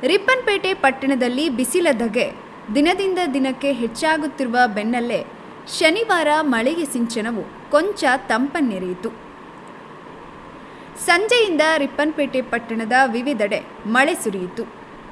ರಿಪ್ಪನ್ಪೇಟೆ ಪಟ್ಟಣದಲ್ಲಿ ಬಿಸಿಲ ಧಗೆ ದಿನದಿಂದ ದಿನಕ್ಕೆ ಹೆಚ್ಚಾಗುತ್ತಿರುವ ಬೆನ್ನಲ್ಲೇ ಶನಿವಾರ ಮಳೆಗೆ ಸಿಂಚನವು ಕೊಂಚ ತಂಪನ್ನೆರೆಯಿತು ಸಂಜೆಯಿಂದ ರಿಪ್ಪನ್ಪೇಟೆ ಪಟ್ಟಣದ ವಿವಿಧೆಡೆ ಮಳೆ ಸುರಿಯಿತು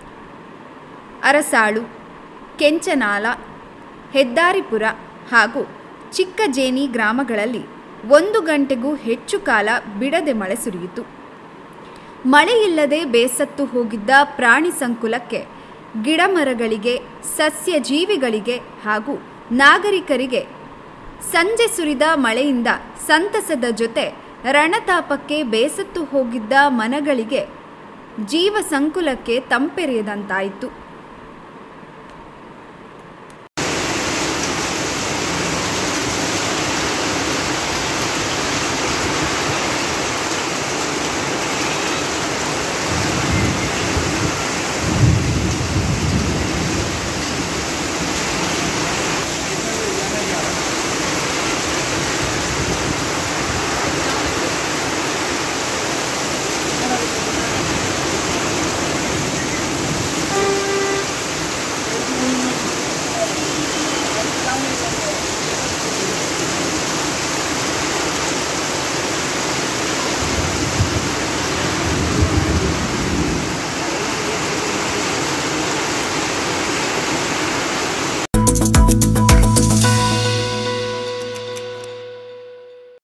ಅರಸಾಳು ಕೆಂಚನಾಲ ಹೆದ್ದಾರಿಪುರ ಹಾಗೂ ಚಿಕ್ಕಜೇನಿ ಗ್ರಾಮಗಳಲ್ಲಿ ಒಂದು ಗಂಟೆಗೂ ಹೆಚ್ಚು ಕಾಲ ಬಿಡದೆ ಮಳೆ ಸುರಿಯಿತು ಮಳೆಯಿಲ್ಲದೆ ಬೇಸತ್ತು ಹೋಗಿದ್ದ ಪ್ರಾಣಿ ಸಂಕುಲಕ್ಕೆ ಗಿಡಮರಗಳಿಗೆ ಸಸ್ಯ ಜೀವಿಗಳಿಗೆ ಹಾಗೂ ನಾಗರಿಕರಿಗೆ ಸಂಜೆ ಸುರಿದ ಮಳೆಯಿಂದ ಸಂತಸದ ಜೊತೆ ರಣತಾಪಕ್ಕೆ ಬೇಸತ್ತು ಹೋಗಿದ್ದ ಮನಗಳಿಗೆ ಜೀವ ಸಂಕುಲಕ್ಕೆ ತಂಪೆರೆಯದಂತಾಯಿತು